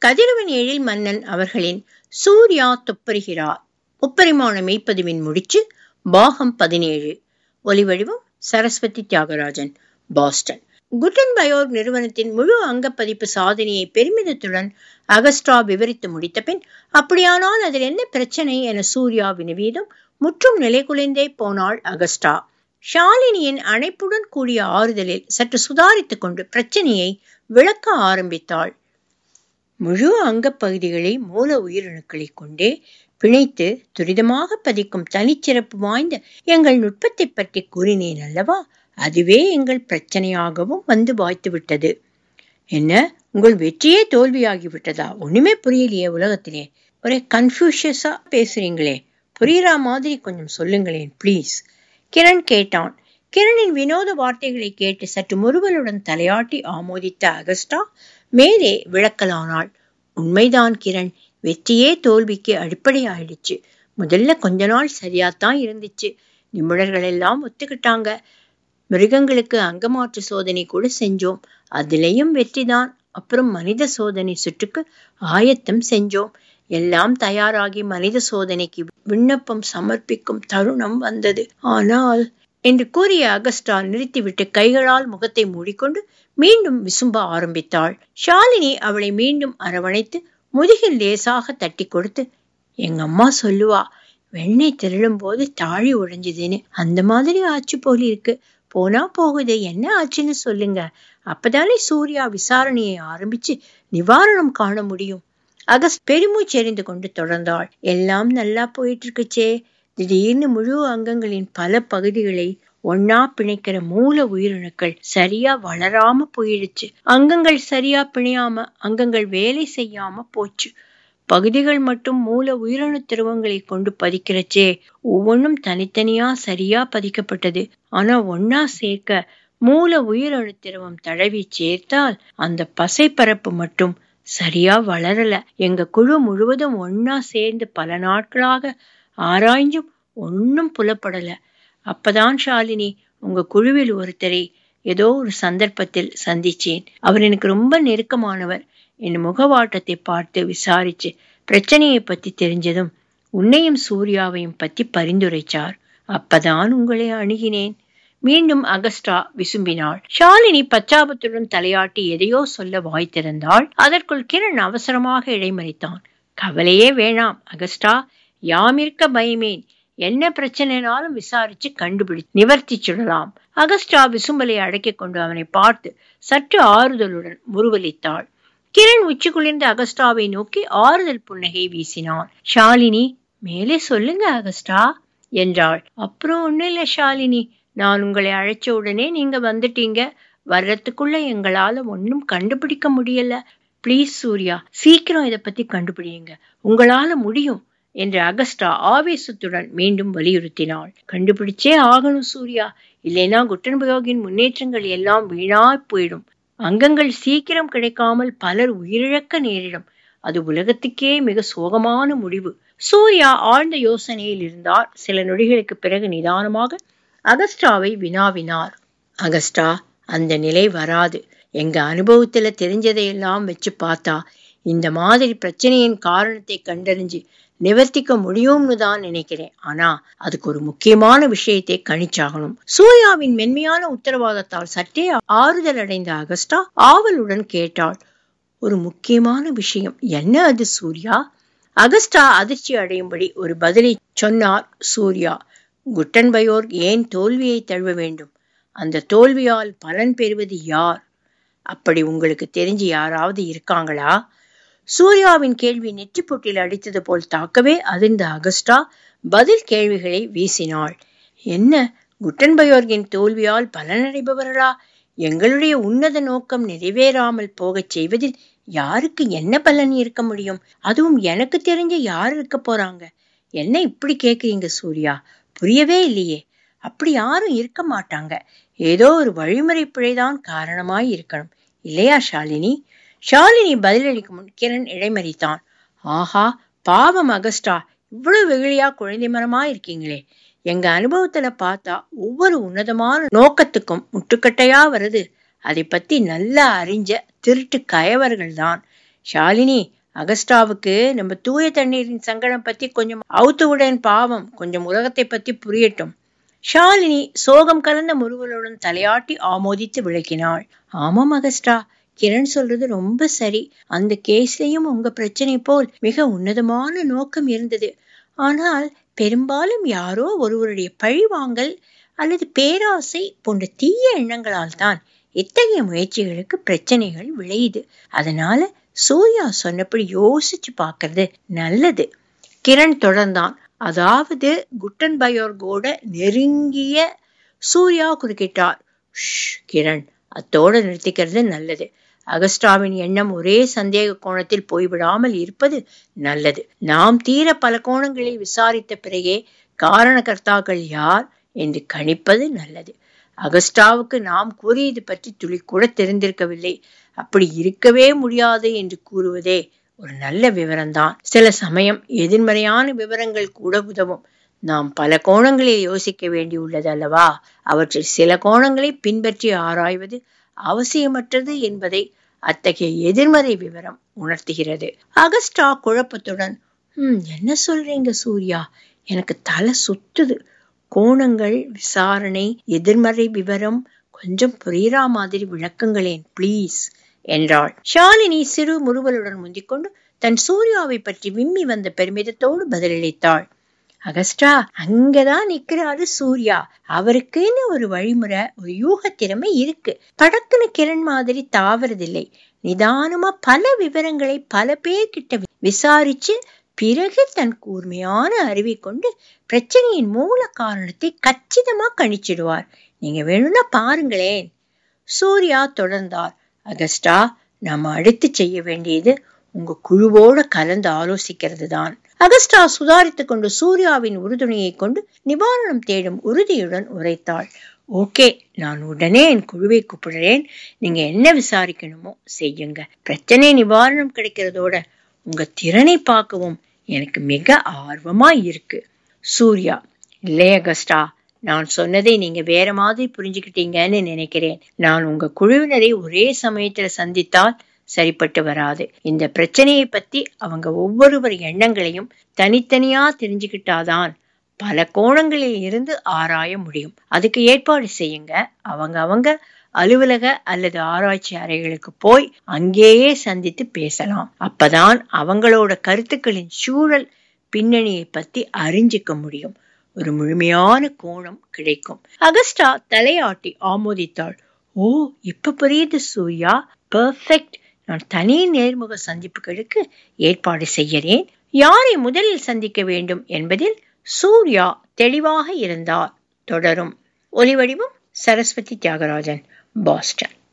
கதிரவன் எழில் மன்னன் அவர்களின் சூர்யா துப்பறிகிறார் முப்பரிமாண மெய்ப்பதிவின் முடிச்சு பாகம் பதினேழு ஒலிவடிவம் சரஸ்வதி தியாகராஜன் பாஸ்டன் குட்டன்பயோர் நிறுவனத்தின் முழு அங்கப்பதிப்பு சாதனையை பெருமிதத்துடன் அகஸ்டா விவரித்து முடித்த பின் அப்படியானால் அதில் என்ன பிரச்சனை என சூர்யா வினவீதம் முற்றும் நிலை குலைந்தே போனாள் அகஸ்டா ஷாலினியின் அணைப்புடன் கூடிய ஆறுதலில் சற்று சுதாரித்துக் கொண்டு பிரச்சனையை விளக்க ஆரம்பித்தாள் முழு அங்கப்பகுதிகளை மூல உயிரணுக்களை கொண்டே பிணைத்து துரிதமாக பதிக்கும் தனிச்சிறப்பு வாய்ந்த எங்கள் நுட்பத்தை பற்றி கூறினேன் அல்லவா அதுவே எங்கள் பிரச்சனையாகவும் வந்து வாய்த்து விட்டது என்ன உங்கள் வெற்றியே தோல்வியாகிவிட்டதா ஒண்ணுமே புரியலையே உலகத்திலே ஒரே கன்ஃபியூஷியஸா பேசுறீங்களே புரியுற மாதிரி கொஞ்சம் சொல்லுங்களேன் ப்ளீஸ் கிரண் கேட்டான் கிரணின் வினோத வார்த்தைகளை கேட்டு சற்று முறுவலுடன் தலையாட்டி ஆமோதித்த அகஸ்டா மேலே விளக்கலானாள் உண்மைதான் கிரண் வெற்றியே தோல்விக்கு அடிப்படை ஆயிடுச்சு முதல்ல கொஞ்ச நாள் சரியாத்தான் இருந்துச்சு நிபுணர்கள் எல்லாம் ஒத்துக்கிட்டாங்க மிருகங்களுக்கு அங்கமாற்று சோதனை கூட செஞ்சோம் அதுலேயும் வெற்றிதான் அப்புறம் மனித சோதனை சுற்றுக்கு ஆயத்தம் செஞ்சோம் எல்லாம் தயாராகி மனித சோதனைக்கு விண்ணப்பம் சமர்ப்பிக்கும் தருணம் வந்தது ஆனால் என்று கூறிய அகஸ்டா நிறுத்திவிட்டு கைகளால் முகத்தை மூடிக்கொண்டு மீண்டும் விசும்ப ஆரம்பித்தாள் ஷாலினி அவளை மீண்டும் அரவணைத்து முதுகில் லேசாக தட்டி கொடுத்து எங்க அம்மா சொல்லுவா வெண்ணெய் திருடும் போது தாழி உடைஞ்சதுன்னு அந்த மாதிரி ஆச்சு போல இருக்கு போனா போகுது என்ன ஆச்சுன்னு சொல்லுங்க அப்பதானே சூர்யா விசாரணையை ஆரம்பிச்சு நிவாரணம் காண முடியும் அகஸ்ட் பெருமூச்செறிந்து கொண்டு தொடர்ந்தாள் எல்லாம் நல்லா போயிட்டு இருக்குச்சே திடீர்னு முழு அங்கங்களின் பல பகுதிகளை ஒன்னா பிணைக்கிற மூல உயிரணுக்கள் சரியா வளராம போயிடுச்சு அங்கங்கள் சரியா பிணையாம அங்கங்கள் வேலை செய்யாம போச்சு பகுதிகள் மட்டும் மூல உயிரணு திரவங்களை கொண்டு பதிக்கிறச்சே ஒவ்வொன்றும் தனித்தனியா சரியா பதிக்கப்பட்டது ஆனா ஒன்னா சேர்க்க மூல உயிரணு திரவம் தடவி சேர்த்தால் அந்த பசைப்பரப்பு மட்டும் சரியா வளரல எங்க குழு முழுவதும் ஒன்னா சேர்ந்து பல நாட்களாக ஆராய்ஞ்சும் ஒன்னும் புலப்படல அப்பதான் ஷாலினி உங்க குழுவில் ஒருத்தரை ஏதோ ஒரு சந்தர்ப்பத்தில் சந்திச்சேன் அவர் எனக்கு ரொம்ப நெருக்கமானவர் என் முகவாட்டத்தை பார்த்து விசாரிச்சு பிரச்சனையை பத்தி தெரிஞ்சதும் உன்னையும் சூர்யாவையும் பத்தி பரிந்துரைச்சார் அப்பதான் உங்களை அணுகினேன் மீண்டும் அகஸ்டா விசும்பினாள் ஷாலினி பச்சாபத்துடன் தலையாட்டி எதையோ சொல்ல வாய் திறந்தாள் அதற்குள் கிரண் அவசரமாக இடைமறித்தான் கவலையே வேணாம் அகஸ்டா யாமிருக்க பயமேன் என்ன பிரச்சனைனாலும் விசாரிச்சு கண்டுபிடி நிவர்த்தி சுடலாம் அகஸ்டா விசும்பலை அடக்கிக் கொண்டு அவனை பார்த்து சற்று ஆறுதலுடன் முருவலித்தாள் கிரண் உச்சி குளிர்ந்த அகஸ்டாவை நோக்கி ஆறுதல் புன்னகை வீசினான் ஷாலினி மேலே சொல்லுங்க அகஸ்டா என்றாள் அப்புறம் ஒன்னும் இல்ல ஷாலினி நான் உங்களை அழைச்ச உடனே நீங்க வந்துட்டீங்க வர்றதுக்குள்ள எங்களால ஒன்னும் கண்டுபிடிக்க முடியல ப்ளீஸ் சூர்யா சீக்கிரம் இதை பத்தி கண்டுபிடிங்க உங்களால முடியும் என்று அகஸ்டா ஆவேசத்துடன் மீண்டும் வலியுறுத்தினாள் கண்டுபிடிச்சே ஆகணும் சூர்யா இல்லைனா குட்டன்பயோகின் முன்னேற்றங்கள் எல்லாம் வீணாய் போயிடும் அங்கங்கள் சீக்கிரம் கிடைக்காமல் பலர் உயிரிழக்க நேரிடும் அது உலகத்துக்கே மிக சோகமான முடிவு சூர்யா ஆழ்ந்த யோசனையில் இருந்தார் சில நொடிகளுக்கு பிறகு நிதானமாக அகஸ்டாவை வினாவினார் அகஸ்டா அந்த நிலை வராது எங்க அனுபவத்துல தெரிஞ்சதையெல்லாம் வச்சு பார்த்தா இந்த மாதிரி பிரச்சனையின் காரணத்தை கண்டறிஞ்சு நிவர்த்திக்க முடியும்னு தான் நினைக்கிறேன் ஆனா அதுக்கு ஒரு முக்கியமான விஷயத்தை கணிச்சாகணும் சூர்யாவின் மென்மையான உத்தரவாதத்தால் சற்றே ஆறுதல் அடைந்த அகஸ்டா ஆவலுடன் கேட்டாள் ஒரு முக்கியமான விஷயம் என்ன அது சூர்யா அகஸ்டா அதிர்ச்சி அடையும்படி ஒரு பதிலை சொன்னார் சூர்யா குட்டன்பயோர் ஏன் தோல்வியை தழுவ வேண்டும் அந்த தோல்வியால் பலன் பெறுவது யார் அப்படி உங்களுக்கு தெரிஞ்சு யாராவது இருக்காங்களா சூர்யாவின் கேள்வி நெற்றிப்பொட்டில் அடித்தது போல் தாக்கவே அதிர்ந்த அகஸ்டா பதில் கேள்விகளை வீசினாள் என்ன குட்டன்பயோர்கின் தோல்வியால் பலனடைபவர்களா எங்களுடைய உன்னத நோக்கம் நிறைவேறாமல் போகச் செய்வதில் யாருக்கு என்ன பலன் இருக்க முடியும் அதுவும் எனக்கு தெரிஞ்ச யார் இருக்க போறாங்க என்ன இப்படி கேக்குறீங்க சூர்யா புரியவே இல்லையே அப்படி யாரும் இருக்க மாட்டாங்க ஏதோ ஒரு வழிமுறை பிழைதான் காரணமாய் இருக்கணும் இல்லையா ஷாலினி ஷாலினி பதிலளிக்கும் முன் கிரண் இடைமறித்தான் ஆஹா பாவம் அகஸ்டா இவ்வளவு வெகுளியா குழந்தை மரமா இருக்கீங்களே எங்க அனுபவத்துல பார்த்தா ஒவ்வொரு உன்னதமான நோக்கத்துக்கும் முட்டுக்கட்டையா வருது அதை பத்தி நல்லா அறிஞ்ச திருட்டு கயவர்கள் தான் ஷாலினி அகஸ்டாவுக்கு நம்ம தூய தண்ணீரின் சங்கடம் பத்தி கொஞ்சம் அவுத்துவுடன் பாவம் கொஞ்சம் உலகத்தை பத்தி புரியட்டும் ஷாலினி சோகம் கலந்த முருகலுடன் தலையாட்டி ஆமோதித்து விளக்கினாள் ஆமாம் அகஸ்டா கிரண் சொல்றது ரொம்ப சரி அந்த கேஸ்லயும் உங்க பிரச்சனை போல் மிக உன்னதமான நோக்கம் இருந்தது ஆனால் பெரும்பாலும் யாரோ ஒருவருடைய பழிவாங்கல் அல்லது பேராசை போன்ற தீய எண்ணங்களால் தான் இத்தகைய முயற்சிகளுக்கு பிரச்சனைகள் விளையுது அதனால சூர்யா சொன்னபடி யோசிச்சு பார்க்கறது நல்லது கிரண் தொடர்ந்தான் அதாவது குட்டன்பயோர்கோட நெருங்கிய சூர்யா குறுக்கிட்டார் கிரண் அத்தோட நிறுத்திக்கிறது நல்லது அகஸ்டாவின் எண்ணம் ஒரே சந்தேக கோணத்தில் போய்விடாமல் இருப்பது நல்லது நாம் தீர பல கோணங்களில் விசாரித்த பிறகே காரணகர்த்தாக்கள் யார் என்று கணிப்பது நல்லது அகஸ்டாவுக்கு நாம் கூறியது பற்றி துளி கூட தெரிந்திருக்கவில்லை அப்படி இருக்கவே முடியாது என்று கூறுவதே ஒரு நல்ல விவரம்தான் சில சமயம் எதிர்மறையான விவரங்கள் கூட உதவும் நாம் பல கோணங்களில் யோசிக்க வேண்டியுள்ளது அல்லவா அவற்றில் சில கோணங்களை பின்பற்றி ஆராய்வது அவசியமற்றது என்பதை அத்தகைய எதிர்மறை விவரம் உணர்த்துகிறது அகஸ்டா குழப்பத்துடன் ஹம் என்ன சொல்றீங்க சூர்யா எனக்கு தலை சுத்துது கோணங்கள் விசாரணை எதிர்மறை விவரம் கொஞ்சம் புரியுற மாதிரி விளக்குங்களேன் ப்ளீஸ் என்றாள் ஷாலினி சிறு முறுவலுடன் முந்திக்கொண்டு தன் சூர்யாவை பற்றி விம்மி வந்த பெருமிதத்தோடு பதிலளித்தாள் அகஸ்டா அங்கதான் நிக்கிறாரு சூர்யா அவருக்குன்னு ஒரு வழிமுறை ஒரு யூக திறமை இருக்கு படக்குன்னு கிரண் மாதிரி தாவறதில்லை நிதானமா பல விவரங்களை பல பேர்கிட்ட விசாரிச்சு பிறகு தன் கூர்மையான அறிவை கொண்டு பிரச்சனையின் மூல காரணத்தை கச்சிதமா கணிச்சிடுவார் நீங்க வேணும்னா பாருங்களேன் சூர்யா தொடர்ந்தார் அகஸ்டா நாம அடுத்து செய்ய வேண்டியது உங்க குழுவோட கலந்து ஆலோசிக்கிறது தான் அகஸ்டா சுதாரித்துக் கொண்டு சூர்யாவின் உறுதுணையை கொண்டு நிவாரணம் தேடும் உறுதியுடன் உரைத்தாள் ஓகே நான் உடனே என் குழுவை கூப்பிடுறேன் நீங்க என்ன விசாரிக்கணுமோ செய்யுங்க பிரச்சனை நிவாரணம் கிடைக்கிறதோட உங்க திறனை பார்க்கவும் எனக்கு மிக ஆர்வமா இருக்கு சூர்யா இல்லை அகஸ்டா நான் சொன்னதை நீங்க வேற மாதிரி புரிஞ்சுக்கிட்டீங்கன்னு நினைக்கிறேன் நான் உங்க குழுவினரை ஒரே சமயத்துல சந்தித்தால் சரிப்பட்டு வராது இந்த பிரச்சனையை பத்தி அவங்க ஒவ்வொருவர் எண்ணங்களையும் தனித்தனியா தெரிஞ்சுக்கிட்டாதான் பல கோணங்களில் இருந்து ஆராய முடியும் அதுக்கு ஏற்பாடு செய்யுங்க அவங்க அவங்க அலுவலக அல்லது ஆராய்ச்சி அறைகளுக்கு போய் அங்கேயே சந்தித்து பேசலாம் அப்பதான் அவங்களோட கருத்துக்களின் சூழல் பின்னணியை பத்தி அறிஞ்சிக்க முடியும் ஒரு முழுமையான கோணம் கிடைக்கும் அகஸ்டா தலையாட்டி ஆமோதித்தாள் ஓ இப்ப புரியுது சூர்யா பெர்ஃபெக்ட் நான் தனி நேர்முக சந்திப்புகளுக்கு ஏற்பாடு செய்கிறேன் யாரை முதலில் சந்திக்க வேண்டும் என்பதில் சூர்யா தெளிவாக இருந்தார் தொடரும் ஒலிவடிவம் சரஸ்வதி தியாகராஜன் பாஸ்டன்